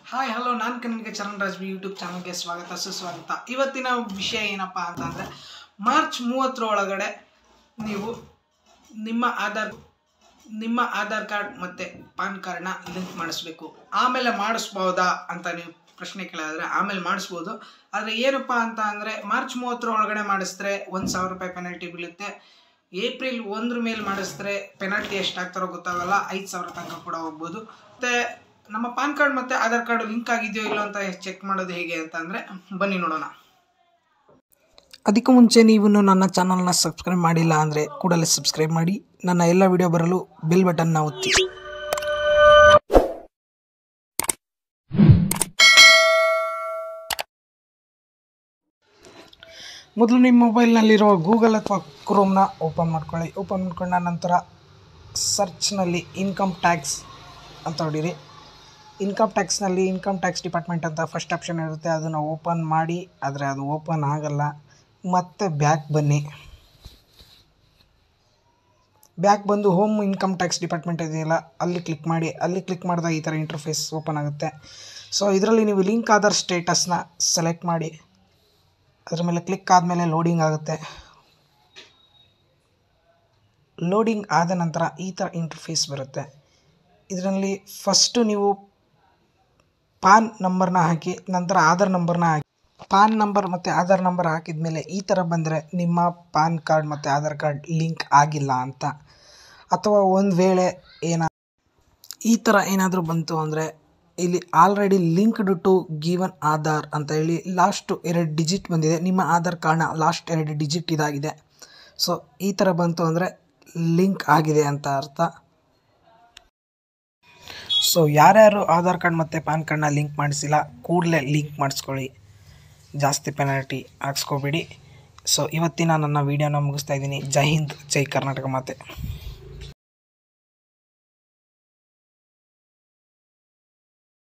hi hello ನಾನು ಕನ್ನಡಿಗ Charan Raj YouTube ಚಾನಲ್ಗೆ ಸ್ವಾಗತ ಸುಸ್ವಾಗತ ಇವತ್ತಿನ ವಿಷಯ ಏನಪ್ಪ ಅಂತಂದರೆ ಮಾರ್ಚ್ ಮೂವತ್ತರ ಒಳಗಡೆ ನೀವು ನಿಮ್ಮ ಆಧಾರ್ ನಿಮ್ಮ ಆಧಾರ್ ಕಾರ್ಡ್ ಮತ್ತು ಪಾನ್ ಕಾರ್ಡ್ನ ಲಿಂಕ್ ಮಾಡಿಸ್ಬೇಕು ಆಮೇಲೆ ಮಾಡಿಸ್ಬೋದಾ ಅಂತ ನೀವು ಪ್ರಶ್ನೆ ಕೇಳಿದ್ರೆ ಆಮೇಲೆ ಮಾಡಿಸ್ಬೋದು ಆದರೆ ಏನಪ್ಪ ಅಂತ ಅಂದರೆ ಮಾರ್ಚ್ ಮೂವತ್ತರ ಒಳಗಡೆ ಮಾಡಿಸಿದ್ರೆ ಒಂದು ಸಾವಿರ ರೂಪಾಯಿ ಪೆನಾಲ್ಟಿ ಬೀಳುತ್ತೆ ಏಪ್ರಿಲ್ ಒಂದ್ರ ಮೇಲೆ ಮಾಡಿಸಿದ್ರೆ ಪೆನಾಲ್ಟಿ ಎಷ್ಟಾಗ್ತಾರೋ ಗೊತ್ತಾಗಲ್ಲ ಐದು ಸಾವಿರ ತನಕ ಕೂಡ ಹೋಗ್ಬೋದು ಮತ್ತು ನಮ್ಮ ಪಾನ್ ಕಾರ್ಡ್ ಮತ್ತು ಆಧಾರ್ ಕಾರ್ಡ್ ಲಿಂಕ್ ಆಗಿದೆಯೋ ಇಲ್ಲೋ ಅಂತ ಚೆಕ್ ಮಾಡೋದು ಹೇಗೆ ಅಂತ ಅಂದರೆ ಬನ್ನಿ ನೋಡೋಣ ಅದಕ್ಕೂ ಮುಂಚೆ ನೀವು ನನ್ನ ಚಾನಲ್ನ ಸಬ್ಸ್ಕ್ರೈಬ್ ಮಾಡಿಲ್ಲ ಅಂದರೆ ಕೂಡಲೇ ಸಬ್ಸ್ಕ್ರೈಬ್ ಮಾಡಿ ನನ್ನ ಎಲ್ಲ ವಿಡಿಯೋ ಬರಲು ಬೆಲ್ ಬಟನ್ನ ಒತ್ತಿ ಮೊದಲು ನಿಮ್ಮ ಮೊಬೈಲ್ನಲ್ಲಿರುವ ಗೂಗಲ್ ಅಥವಾ ಕ್ರೋಮ್ನ ಓಪನ್ ಮಾಡ್ಕೊಳ್ಳಿ ಓಪನ್ ಮಾಡ್ಕೊಂಡ ನಂತರ ಸರ್ಚ್ನಲ್ಲಿ ಇನ್ಕಮ್ ಟ್ಯಾಕ್ಸ್ ಅಂತ ಹೊಡೀರಿ ಇನ್ಕಮ್ ಟ್ಯಾಕ್ಸ್ನಲ್ಲಿ ಇನ್ಕಮ್ ಟ್ಯಾಕ್ಸ್ ಡಿಪಾರ್ಟ್ಮೆಂಟ್ ಅಂತ ಫಸ್ಟ್ ಆಪ್ಷನ್ ಇರುತ್ತೆ ಅದನ್ನು ಓಪನ್ ಮಾಡಿ ಆದರೆ ಅದು ಓಪನ್ ಆಗಲ್ಲ ಮತ್ತೆ ಬ್ಯಾಕ್ ಬನ್ನಿ ಬ್ಯಾಕ್ ಬಂದು ಹೋಮ್ ಇನ್ಕಮ್ ಟ್ಯಾಕ್ಸ್ ಡಿಪಾರ್ಟ್ಮೆಂಟ್ ಇದೆಯಲ್ಲ ಅಲ್ಲಿ ಕ್ಲಿಕ್ ಮಾಡಿ ಅಲ್ಲಿ ಕ್ಲಿಕ್ ಮಾಡಿದಾಗ ಈ ಥರ ಇಂಟರ್ಫೇಸ್ ಓಪನ್ ಆಗುತ್ತೆ ಸೊ ಇದರಲ್ಲಿ ನೀವು ಲಿಂಕ್ ಆಧಾರ್ ಸ್ಟೇಟಸ್ನ ಸೆಲೆಕ್ಟ್ ಮಾಡಿ ಅದ್ರ ಮೇಲೆ ಕ್ಲಿಕ್ ಆದಮೇಲೆ ಲೋಡಿಂಗ್ ಆಗುತ್ತೆ ಲೋಡಿಂಗ್ ಆದ ನಂತರ ಈ ಥರ ಇಂಟರ್ಫೇಸ್ ಬರುತ್ತೆ ಇದರಲ್ಲಿ ಫಸ್ಟು ನೀವು ಪಾನ್ ನಂಬರ್ನ ಹಾಕಿ ನಂತರ ಆಧಾರ್ ನಂಬರ್ನ ಹಾಕಿ ಪಾನ್ ನಂಬರ್ ಮತ್ತು ಆಧಾರ್ ನಂಬರ್ ಹಾಕಿದ ಮೇಲೆ ಈ ಥರ ಬಂದರೆ ನಿಮ್ಮ ಪಾನ್ ಕಾರ್ಡ್ ಮತ್ತು ಆಧಾರ್ ಕಾರ್ಡ್ ಲಿಂಕ್ ಆಗಿಲ್ಲ ಅಂತ ಅಥವಾ ಒಂದು ವೇಳೆ ಏನ ಈ ಥರ ಏನಾದರೂ ಬಂತು ಅಂದರೆ ಇಲ್ಲಿ already linked to given Aadhaar ಅಂತ ಹೇಳಿ ಲಾಸ್ಟು ಎರಡು ಡಿಜಿಟ್ ಬಂದಿದೆ ನಿಮ್ಮ ಆಧಾರ್ ಕಾರ್ಡ್ನ ಲಾಸ್ಟ್ ಎರಡು ಡಿಜಿಟ್ ಇದಾಗಿದೆ ಸೊ ಈ ಥರ ಬಂತು ಅಂದರೆ ಲಿಂಕ್ ಆಗಿದೆ ಅಂತ ಅರ್ಥ ಸೊ ಯಾರ್ಯಾರು ಆಧಾರ್ ಕಾರ್ಡ್ ಮತ್ತು ಪಾನ್ ಕಾರ್ಡ್ನ ಲಿಂಕ್ ಮಾಡಿಸಿಲ್ಲ ಕೂಡಲೇ ಲಿಂಕ್ ಮಾಡಿಸ್ಕೊಳ್ಳಿ ಜಾಸ್ತಿ ಪೆನಾಲ್ಟಿ ಹಾಕ್ಸ್ಕೊಬೇಡಿ ಸೊ ಇವತ್ತಿನ ನನ್ನ ವೀಡಿಯೋನ ಮುಗಿಸ್ತಾ ಇದ್ದೀನಿ ಜೈ ಹಿಂದ್ ಜೈ ಕರ್ನಾಟಕ ಮಾತೆ